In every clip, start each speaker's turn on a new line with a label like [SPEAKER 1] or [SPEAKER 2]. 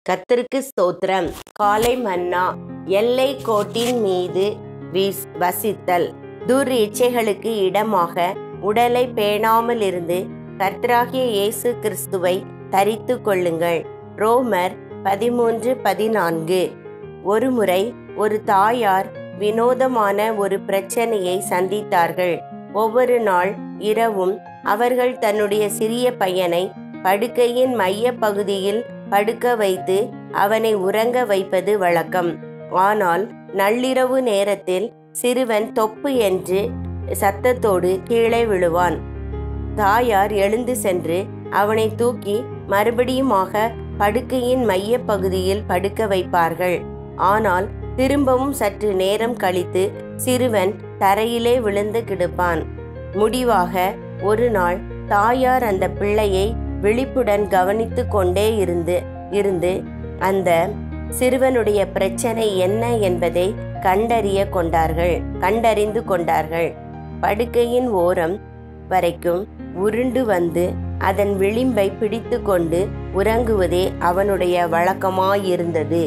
[SPEAKER 1] கர்த்தருக்கு ஸ்தோத்திரம் காலை மன்னா எல்லை கோட்டின் மீது வீஸ்- வசித்தல் துர் இச்சைகளுக்கு இடமாக உடலை பேணாமல் இருந்து கர்த்தராகிய இயேசு கிறிஸ்துவை தரித்து கொள்ளுங்கள் ரோமர் பதிமூன்று பதினான்கு ஒருமுறை ஒரு தாயார் வினோதமான ஒரு பிரச்சனையை சந்தித்தார்கள் ஒவ்வொரு நாள் இரவும் அவர்கள் தன்னுடைய சிறிய பையனை படுக்கையின் மைய பகுதியில் படுக்க வைத்து அவனை உறங்க வைப்பது வழக்கம் ஆனால் நள்ளிரவு நேரத்தில் சிறுவன் தொப்பு என்று சத்தத்தோடு கீழே விழுவான் தாயார் எழுந்து சென்று அவனை தூக்கி மறுபடியுமாக படுக்கையின் மைய பகுதியில் படுக்க வைப்பார்கள் ஆனால் திரும்பவும் சற்று நேரம் கழித்து சிறுவன் தரையிலே விழுந்து கிடப்பான் முடிவாக ஒரு நாள் தாயார் அந்த பிள்ளையை விழிப்புடன் கவனித்து கொண்டே இருந்து இருந்து அந்த சிறுவனுடைய பிரச்சனை என்ன என்பதை கண்டறிய கொண்டார்கள் கண்டறிந்து கொண்டார்கள் படுக்கையின் ஓரம் வரைக்கும் உருண்டு வந்து அதன் விளிம்பை பிடித்து கொண்டு உறங்குவதே அவனுடைய வழக்கமாயிருந்தது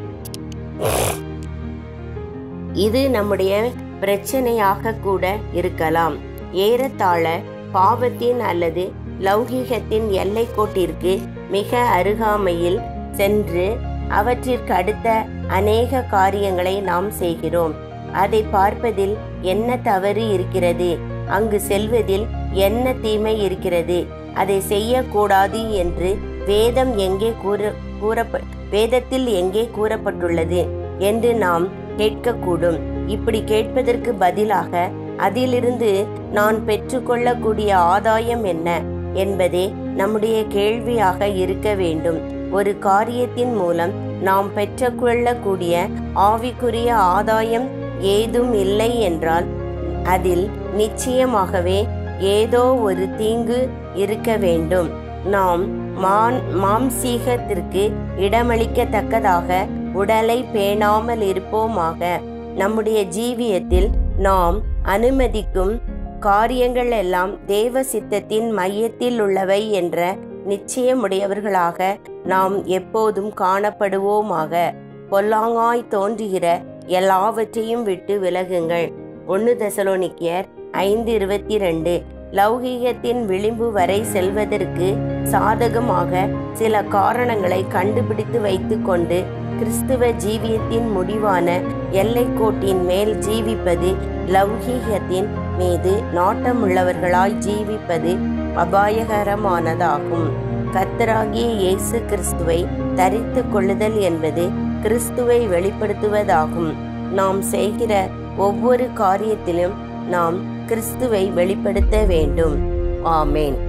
[SPEAKER 1] இது நம்முடைய பிரச்சனையாக கூட இருக்கலாம் ஏறத்தாழ பாவத்தின் அல்லது லௌகீகத்தின் எல்லைக்கோட்டிற்கு மிக அருகாமையில் சென்று அவற்றிற்கு அடுத்த அநேக காரியங்களை நாம் செய்கிறோம் அதை பார்ப்பதில் என்ன தவறு இருக்கிறது அங்கு செல்வதில் என்ன தீமை இருக்கிறது அதை செய்யக்கூடாது என்று வேதம் எங்கே கூற கூறப்ப வேதத்தில் எங்கே கூறப்பட்டுள்ளது என்று நாம் கேட்கக்கூடும் இப்படி கேட்பதற்கு பதிலாக அதிலிருந்து நான் பெற்றுக்கொள்ளக்கூடிய ஆதாயம் என்ன என்பதே நம்முடைய கேள்வியாக இருக்க வேண்டும் ஒரு காரியத்தின் மூலம் நாம் பெற்றுக்கொள்ளக்கூடிய ஆவிக்குரிய ஆதாயம் ஏதும் இல்லை என்றால் அதில் நிச்சயமாகவே ஏதோ ஒரு தீங்கு இருக்க வேண்டும் நாம் மான் மாம்சீகத்திற்கு இடமளிக்கத்தக்கதாக உடலை பேணாமல் இருப்போமாக நம்முடைய ஜீவியத்தில் நாம் அனுமதிக்கும் காரியங்கள் எல்லாம் தேவ சித்தத்தின் மையத்தில் உள்ளவை என்ற நிச்சயமுடையவர்களாக நாம் எப்போதும் காணப்படுவோமாக பொல்லாங்காய் தோன்றுகிற எல்லாவற்றையும் விட்டு விலகுங்கள் ஒன்று தெசலோனிக்கியர் ஐந்து இருபத்தி ரெண்டு லௌகீகத்தின் விளிம்பு வரை செல்வதற்கு சாதகமாக சில காரணங்களை கண்டுபிடித்து வைத்துக்கொண்டு கிறிஸ்துவ ஜீவியத்தின் முடிவான எல்லைக்கோட்டின் மேல் ஜீவிப்பது லௌகீகத்தின் மீது நாட்டமுள்ளவர்களாய் ஜீவிப்பது அபாயகரமானதாகும் கர்த்தராகிய இயேசு கிறிஸ்துவை தரித்து கொள்ளுதல் என்பது கிறிஸ்துவை வெளிப்படுத்துவதாகும் நாம் செய்கிற ஒவ்வொரு காரியத்திலும் நாம் கிறிஸ்துவை வெளிப்படுத்த வேண்டும் ஆமேன்